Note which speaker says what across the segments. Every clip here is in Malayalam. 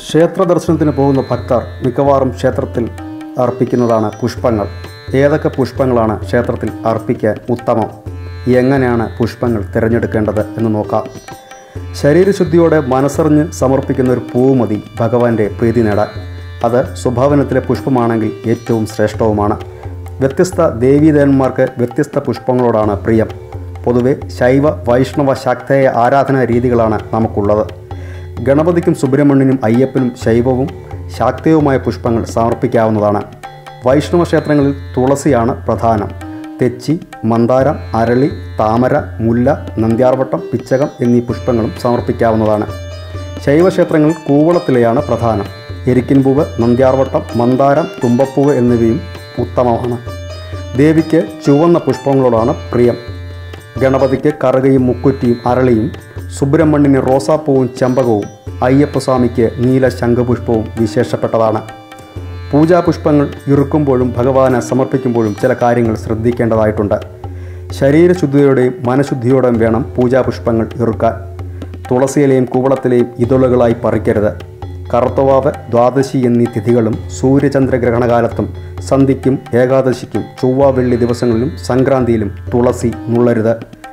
Speaker 1: ക്ഷേത്ര ദർശനത്തിന് പോകുന്ന ഭക്തർ മിക്കവാറും ക്ഷേത്രത്തിൽ അർപ്പിക്കുന്നതാണ് പുഷ്പങ്ങൾ ഏതൊക്കെ പുഷ്പങ്ങളാണ് ക്ഷേത്രത്തിൽ അർപ്പിക്കാൻ ഉത്തമം എങ്ങനെയാണ് പുഷ്പങ്ങൾ തിരഞ്ഞെടുക്കേണ്ടത് എന്ന് നോക്കാം ശരീരശുദ്ധിയോടെ മനസ്സറിഞ്ഞ് സമർപ്പിക്കുന്ന ഒരു പൂവ് മതി ഭഗവാന്റെ പ്രീതി നേടാൻ അത് സ്വഭാവനത്തിലെ പുഷ്പമാണെങ്കിൽ ഏറ്റവും ശ്രേഷ്ഠവുമാണ് വ്യത്യസ്ത ദേവീദേവന്മാർക്ക് വ്യത്യസ്ത പുഷ്പങ്ങളോടാണ് പ്രിയം പൊതുവെ ശൈവ വൈഷ്ണവ ശാക്തേയ ആരാധനാ രീതികളാണ് നമുക്കുള്ളത് ഗണപതിക്കും സുബ്രഹ്മണ്യനും അയ്യപ്പനും ശൈവവും ശാക്തേയവുമായ പുഷ്പങ്ങൾ സമർപ്പിക്കാവുന്നതാണ് വൈഷ്ണവ ക്ഷേത്രങ്ങളിൽ തുളസിയാണ് പ്രധാനം തെച്ചി മന്ദാരം അരളി താമര മുല്ല നന്ദ്യാർവട്ടം പിച്ചകം എന്നീ പുഷ്പങ്ങളും സമർപ്പിക്കാവുന്നതാണ് ശൈവക്ഷേത്രങ്ങളിൽ കൂവളത്തിലെയാണ് പ്രധാനം എരിക്കിൻപൂവ് നന്ദ്യാർവട്ടം മന്ദാരം തുമ്പപ്പൂവ് എന്നിവയും ഉത്തമമാണ് ദേവിക്ക് ചുവന്ന പുഷ്പങ്ങളോടാണ് പ്രിയം ഗണപതിക്ക് കറുകയും മുക്കുറ്റിയും അരളിയും സുബ്രഹ്മണ്യന് റോസാപ്പൂവും ചെമ്പകവും അയ്യപ്പസ്വാമിക്ക് നീല ശംഖുപുഷ്പവും വിശേഷപ്പെട്ടതാണ് പൂജാപുഷ്പങ്ങൾ ഇറുക്കുമ്പോഴും ഭഗവാന് സമർപ്പിക്കുമ്പോഴും ചില കാര്യങ്ങൾ ശ്രദ്ധിക്കേണ്ടതായിട്ടുണ്ട് ശരീരശുദ്ധിയോടെയും മനഃശുദ്ധിയോടെയും വേണം പൂജാപുഷ്പങ്ങൾ ഇറുക്കാൻ തുളസിയിലെയും കൂവളത്തിലെയും ഇതളുകളായി പറിക്കരുത് കറുത്തവാവ് ദ്വാദശി എന്നീ തിഥികളും സൂര്യചന്ദ്രഗ്രഹണകാലത്തും സന്ധിക്കും ഏകാദശിക്കും ചൊവ്വ വെള്ളി ദിവസങ്ങളിലും സംക്രാന്തിയിലും തുളസി നുള്ളരുത്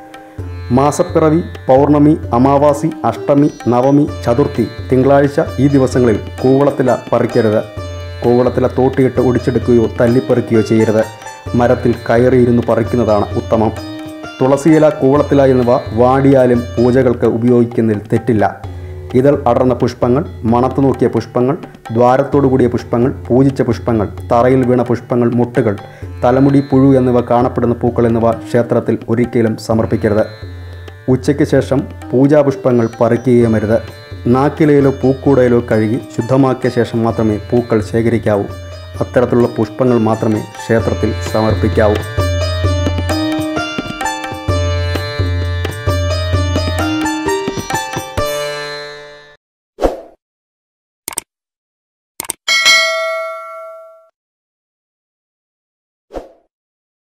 Speaker 1: മാസപ്പിറവി പൗർണമി അമാവാസി അഷ്ടമി നവമി ചതുർത്ഥി തിങ്കളാഴ്ച ഈ ദിവസങ്ങളിൽ കൂവളത്തില പറിക്കരുത് കൂവളത്തില തോട്ടിയിട്ട് ഒടിച്ചെടുക്കുകയോ തല്ലിപ്പറിക്കുകയോ ചെയ്യരുത് മരത്തിൽ കയറിയിരുന്ന് പറിക്കുന്നതാണ് ഉത്തമം തുളസിയില കൂവളത്തില എന്നിവ വാടിയാലും പൂജകൾക്ക് ഉപയോഗിക്കുന്നതിൽ തെറ്റില്ല ഇതൾ അടർന്ന പുഷ്പങ്ങൾ മണത്തു നോക്കിയ പുഷ്പങ്ങൾ ദ്വാരത്തോടു കൂടിയ പുഷ്പങ്ങൾ പൂജിച്ച പുഷ്പങ്ങൾ തറയിൽ വീണ പുഷ്പങ്ങൾ മുട്ടുകൾ തലമുടി പുഴു എന്നിവ കാണപ്പെടുന്ന പൂക്കൾ എന്നിവ ക്ഷേത്രത്തിൽ ഒരിക്കലും സമർപ്പിക്കരുത് ഉച്ചയ്ക്ക് ശേഷം പൂജാപുഷ്പങ്ങൾ പറിക്കുകയുമരുത് നാക്കിലയിലോ പൂക്കൂടയിലോ കഴുകി ശുദ്ധമാക്കിയ ശേഷം മാത്രമേ പൂക്കൾ ശേഖരിക്കാവൂ അത്തരത്തിലുള്ള പുഷ്പങ്ങൾ മാത്രമേ ക്ഷേത്രത്തിൽ സമർപ്പിക്കാവൂ